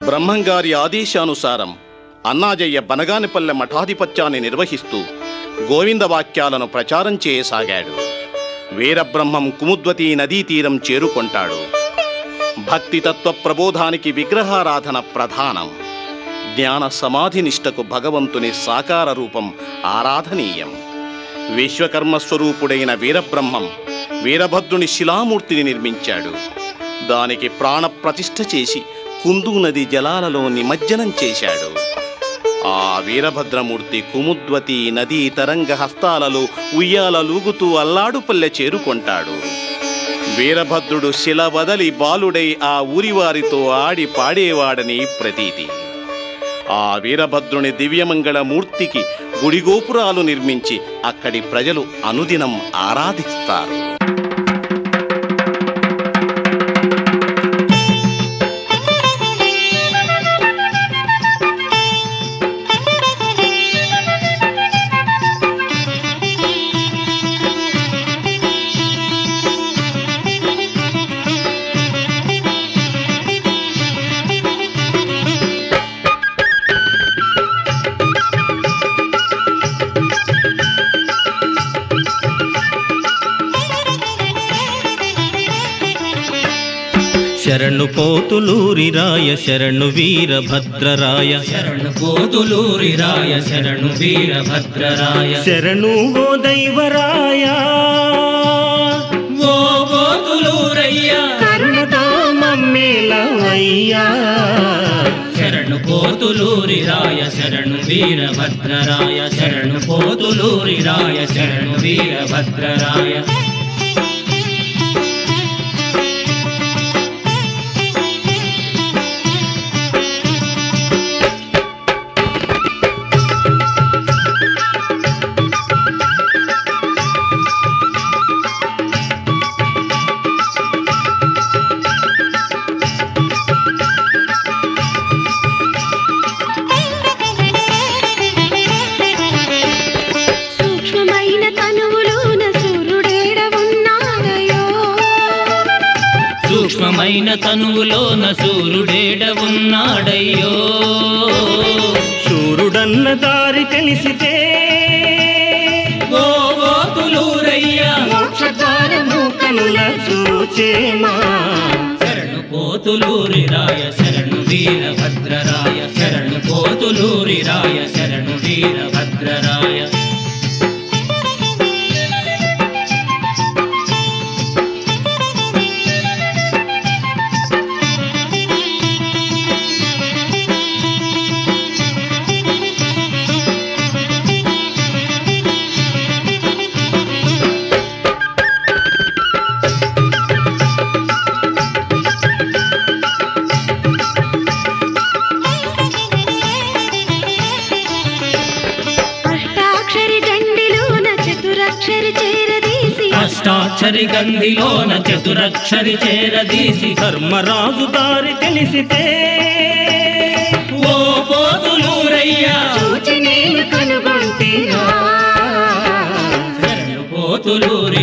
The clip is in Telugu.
బ్రహ్మంగారి ఆదేశానుసారం అన్నాజయ్య బనగానిపల్లె మఠాధిపత్యాన్ని నిర్వహిస్తూ గోవింద వాక్యాలను ప్రచారం చేయసాగాడు వీరబ్రహ్మం కుముద్వతీ నదీ తీరం చేరుకొంటాడు భక్తి తత్వ ప్రబోధానికి విగ్రహారాధన ప్రధానం జ్ఞాన సమాధి నిష్టకు భగవంతుని సాకార రూపం ఆరాధనీయం విశ్వకర్మ స్వరూపుడైన వీరబ్రహ్మం వీరభద్రుని శిలామూర్తిని నిర్మించాడు దానికి ప్రాణ ప్రతిష్ఠ చేసి కుందు నది జలాలలో నిమజ్జనం చేశాడు ఆ వీరభద్రమూర్తి కుముద్వతి నదీ తరంగ హస్తాలలో ఉయ్యాలలూగుతూ అల్లాడుపల్లె చేరుకొంటాడు వీరభద్రుడు శిల వదలి బాలుడై ఆ ఊరివారితో ఆడి పాడేవాడని ప్రతీతి ఆ వీరభద్రుని దివ్యమంగళ మూర్తికి గుడిగోపురాలు నిర్మించి అక్కడి ప్రజలు అనుదినం ఆరాధిస్తారు శరణు పోతులూరి రాయ శరణు వీరభద్రరాయ శరణు కోతులూరి రాయ శరణు వీరభద్రరాయ శరణు ఓ దైవరాయ ఓ కోతులూరయ్య కరుణతో మమ్మేలవయ్యా శరణు కోతులూరి రాయ శరణు వీరభద్రరాయ శరణు కోతులూరి రాయ శరణు వీరభద్రరాయ సూక్ష్మమైన తనువులోన సూర్యుడేడ ఉన్నాడయో సూక్ష్మమైన తనువులోన సూర్యుడేడ ఉన్నాడయ్యో శూరుడన్న దారి తెలిసితే ఓ కోతులూరయ్య మోక్షద్వారము కనుల చూచేమా శరణు కోతులూరి రాయ శరణు వీరభద్రరాయ శరణు కోతులూరి రాయ శరణు వీరభద్రరాయ అష్టాక్షరి గండిలోన చతురక్షరి చేరదీసి అష్టాక్షరి గంధిలోన చతురక్షరి చేరదీసి ధర్మరాజు దారి తెలిసితే ఓ పోతులూరయ్యా చూచి నేను కనుగొంటినా శరణు పోతులూరి